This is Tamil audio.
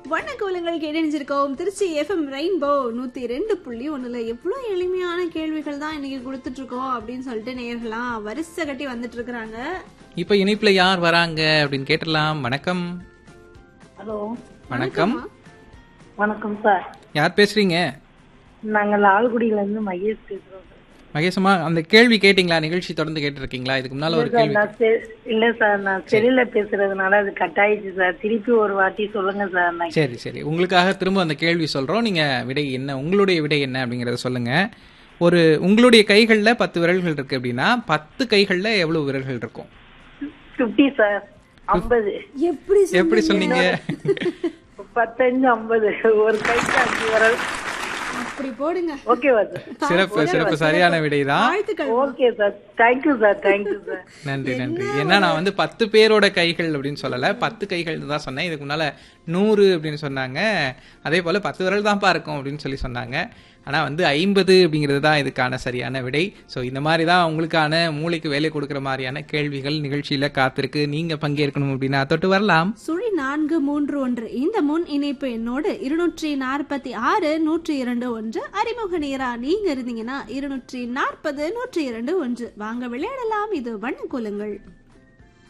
வண்ணக்கோலங்கள் கேட்டணிஞ்சிருக்கோம் திருச்சி எஃப்எம் ரெயின்போ நூத்தி ரெண்டு புள்ளி ஒண்ணுல எவ்வளவு எளிமையான கேள்விகள் தான் இன்னைக்கு கொடுத்துட்டு இருக்கோம் அப்படின்னு சொல்லிட்டு நேர்களாம் வரிசை கட்டி வந்துட்டு இருக்கிறாங்க இப்ப இணைப்புல யார் வராங்க அப்படின்னு கேட்டலாம் வணக்கம் ஹலோ வணக்கம் வணக்கம் சார் யார் பேசுறீங்க நாங்க லால்குடியில இருந்து மகேஷ் பேசுறோம் சார். மகேசம்மா அந்த கேள்வி கேட்டீங்களா நிகழ்ச்சி தொடர்ந்து கேட்டு இருக்கீங்களா இதுக்கு முன்னால ஒரு சார் கேள்வி நான் செ- இல்ல சார் நான் செல்லுல பேசுறதுனால அது கட் ஆயிடுச்சு சார் திருப்பி ஒரு வாட்டி சொல்லுங்க சார் நான் சரி சரி உங்களுக்காக திரும்ப அந்த கேள்வி சொல்றோம் நீங்க விடை என்ன உங்களுடைய விடை என்ன அப்படிங்கறத சொல்லுங்க ஒரு உங்களுடைய கைகள்ல பத்து விரல்கள் இருக்கு அப்படின்னா பத்து கைகள்ல எவ்வளவு விரல்கள் இருக்கும் பிப்டி சார் ஐம்பது எப்படி எப்படி சொன்னீங்க பத்தஞ்சு ஐம்பது ஒரு கைக்கு அஞ்சு வரல் அப்படி போடுங்க ஓகேவா சார் சிறப்பு சிறப்பு சரியான விடைதான் வாழ்த்துக்கள் okay sir thank you sir thank you sir நன்றி நன்றி ஏன்னா நான் வந்து பத்து பேரோட கைகள் அப்படின்னு சொல்லல பத்து கைகள் தான் சொன்னேன் இதுக்கு முன்னால நூறு அப்படின்னு சொன்னாங்க அதே போல பத்து விரல் தான்ப்பா இருக்கும் அப்படின்னு சொல்லி சொன்னாங்க ஆனா வந்து ஐம்பது அப்படிங்கிறது தான் இதுக்கான சரியான விடை ஸோ இந்த மாதிரி தான் உங்களுக்கான மூளைக்கு வேலை கொடுக்குற மாதிரியான கேள்விகள் நிகழ்ச்சியில காத்திருக்கு நீங்க பங்கேற்கணும் அப்படின்னா தொட்டு வரலாம் சுழி நான்கு மூன்று ஒன்று இந்த முன் இணைப்பு எண்ணோடு இருநூற்றி நாற்பத்தி ஆறு நூற்றி இரண்டு ஒன்று அறிமுக நேரா நீங்க இருந்தீங்கன்னா இருநூற்றி நாற்பது நூற்றி இரண்டு ஒன்று வாங்க விளையாடலாம் இது வண்ண கோலங்கள்